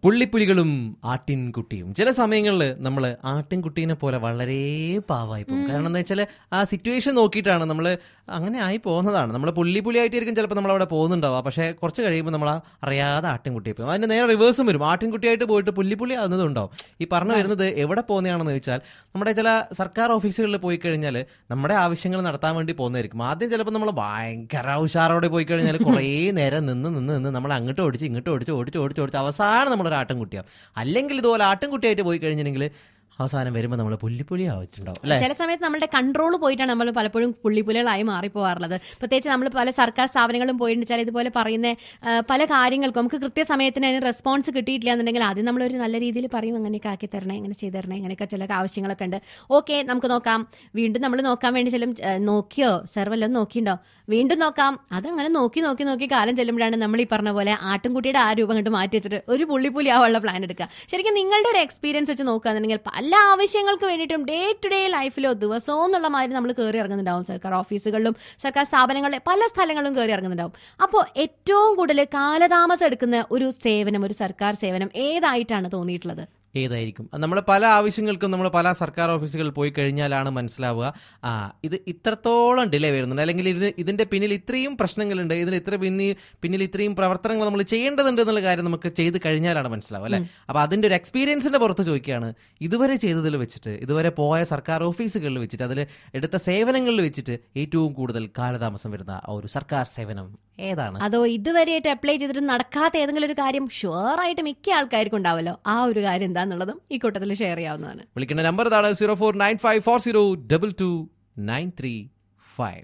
പുള്ളിപ്പുലികളും ആട്ടിൻകുട്ടിയും ചില സമയങ്ങളിൽ നമ്മൾ ആട്ടിൻകുട്ടീനെ പോലെ വളരെ പാവായി പോകും കാരണം എന്താ വെച്ചാൽ ആ സിറ്റുവേഷൻ നോക്കിയിട്ടാണ് നമ്മൾ അങ്ങനെ ആയി പോകുന്നതാണ് നമ്മൾ പുള്ളിപ്പുലിയായിട്ടായിരിക്കും ചിലപ്പോൾ നമ്മൾ അവിടെ പോകുന്നുണ്ടാവുക പക്ഷേ കുറച്ച് കഴിയുമ്പോൾ നമ്മൾ അറിയാതെ ആട്ടിൻകുട്ടിയെ പോകും അതിന്റെ നേരെ റിവേഴ്സും വരും ആട്ടിൻകുട്ടിയായിട്ട് പോയിട്ട് പുള്ളിപ്പുലി ആകുന്നതും ഉണ്ടാവും ഈ പറഞ്ഞു വരുന്നത് എവിടെ പോകുന്നതാണെന്ന് ചോദിച്ചാൽ നമ്മുടെ ചില സർക്കാർ ഓഫീസുകളിൽ പോയി കഴിഞ്ഞാൽ നമ്മുടെ ആവശ്യങ്ങൾ നടത്താൻ വേണ്ടി പോകുന്നതായിരിക്കും ആദ്യം ചിലപ്പോൾ നമ്മൾ ഭയങ്കര ഉഷാറോടെ പോയി കഴിഞ്ഞാൽ കുറേ നേരം നിന്ന് നിന്ന് നിന്ന് നമ്മൾ അങ്ങോട്ട് ഓടിച്ച് ഇങ്ങോട്ട് ഓടിച്ച് ഓടിച്ച് ഓടിച്ച് ഓടിച്ച് അവസാനം നമ്മളൊരു ആട്ടിൻകുട്ടിയാവും അല്ലെങ്കിൽ ഇതുപോലെ ആട്ടിൻകുട്ടിയായിട്ട് പോയി കഴിഞ്ഞിട്ടുണ്ടെങ്കിൽ അവസാനം വരുമ്പോൾ നമ്മൾ പുല്ലിപ്പുലി ആവശ്യമുണ്ടാവും അല്ലേ ചില സമയത്ത് നമ്മുടെ കൺട്രോൾ പോയിട്ടാണ് നമ്മൾ പലപ്പോഴും പുള്ളിപ്പുലികളായി മാറിപ്പോവാറുള്ളത് പ്രത്യേകിച്ച് നമ്മൾ പല സർക്കാർ സ്ഥാപനങ്ങളും പോയിട്ടുണ്ടെച്ചാൽ ഇതുപോലെ പറയുന്ന ആ, പല കാര്യങ്ങൾക്കും നമുക്ക് കൃത്യസമയത്തിന് അതിന് റെസ്പോൺസ് കിട്ടിയിട്ടില്ല എന്നുണ്ടെങ്കിൽ ആദ്യം നമ്മളൊരു നല്ല രീതിയിൽ പറയും അങ്ങനെയൊക്കെ ആക്കി തരണേ ഇങ്ങനെ ചെയ്തു തരണേ ഇങ്ങനെയൊക്കെ ചില ആവശ്യങ്ങളൊക്കെ ഉണ്ട് ഓക്കെ നമുക്ക് നോക്കാം വീണ്ടും നമ്മൾ നോക്കാൻ വേണ്ടി ചെല്ലും ആ, നോക്കിയോ സെർ വല്ലതും നോക്കിയിട്ടുണ്ടോ വീണ്ടും നോക്കാം അതങ്ങനെ നോക്കി നോക്കി നോക്കി കാലം ചെല്ലുമ്പോഴാണ് നമ്മൾ ഈ പറഞ്ഞ പോലെ ആട്ടിൻകുട്ടിയുടെ ആ രൂപം കണ്ട് മാറ്റി വെച്ചിട്ട് ഒരു പുള്ളിപ്പുലി ആവാനുള്ള പ്ലാൻ എടുക്കുക ശരിക്കും നിങ്ങളുടെ ഒരു എക്സ്പീരിയൻസ് വെച്ച് നോക്കുകയാണെന്നുണ്ടെങ്കിൽ പല ആവശ്യങ്ങൾക്ക് വേണ്ടിയിട്ടും ഡേ ടു ഡേ ലൈഫിലോ ദിവസവും എന്നുള്ള മാതിരി നമ്മൾ കയറി ഇറങ്ങുന്നുണ്ടാവും സർക്കാർ ഓഫീസുകളിലും സർക്കാർ സ്ഥാപനങ്ങളിലെ പല സ്ഥലങ്ങളിലും കയറി ഇറങ്ങുന്നുണ്ടാവും അപ്പോൾ ഏറ്റവും കൂടുതൽ കാലതാമസം എടുക്കുന്ന ഒരു സേവനം ഒരു സർക്കാർ സേവനം ഏതായിട്ടാണ് തോന്നിയിട്ടുള്ളത് ഏതായിരിക്കും നമ്മൾ പല ആവശ്യങ്ങൾക്കും നമ്മൾ പല സർക്കാർ ഓഫീസുകളിൽ പോയി കഴിഞ്ഞാലാണ് മനസ്സിലാവുക ആ ഇത് ഇത്രത്തോളം ഡിലേ വരുന്നുണ്ട് അല്ലെങ്കിൽ ഇതിന് ഇതിന്റെ പിന്നിൽ ഇത്രയും പ്രശ്നങ്ങളുണ്ട് ഇതിന് ഇത്ര പിന്നിൽ പിന്നിൽ ഇത്രയും പ്രവർത്തനങ്ങൾ നമ്മൾ ചെയ്യേണ്ടതുണ്ട് എന്നുള്ള കാര്യം നമുക്ക് ചെയ്ത് കഴിഞ്ഞാലാണ് മനസ്സിലാവുക അല്ലെ അപ്പൊ അതിന്റെ ഒരു എക്സ്പീരിയൻസിന്റെ പുറത്ത് ചോദിക്കുകയാണ് ഇതുവരെ ചെയ്തതിൽ വെച്ചിട്ട് ഇതുവരെ പോയ സർക്കാർ ഓഫീസുകളിൽ വെച്ചിട്ട് അതിൽ എടുത്ത സേവനങ്ങളിൽ വെച്ചിട്ട് ഏറ്റവും കൂടുതൽ കാലതാമസം വരുന്ന ആ ഒരു സർക്കാർ സേവനം ഏതാണ് അതോ ഇതുവരെയായിട്ട് അപ്ലൈ ചെയ്തിട്ട് നടക്കാത്ത ഏതെങ്കിലും ഒരു കാര്യം ഷുവർ ആയിട്ട് മിക്ക ആൾക്കാർക്കും ഉണ്ടാവല്ലോ ആ ഒരു കാര്യം എന്താന്നുള്ളതും ഈ കൂട്ടത്തിൽ ഷെയർ ചെയ്യാവുന്നതാണ് വിളിക്കേണ്ട നമ്പർ ഇതാണ് zero four nine five four zero double two nine three five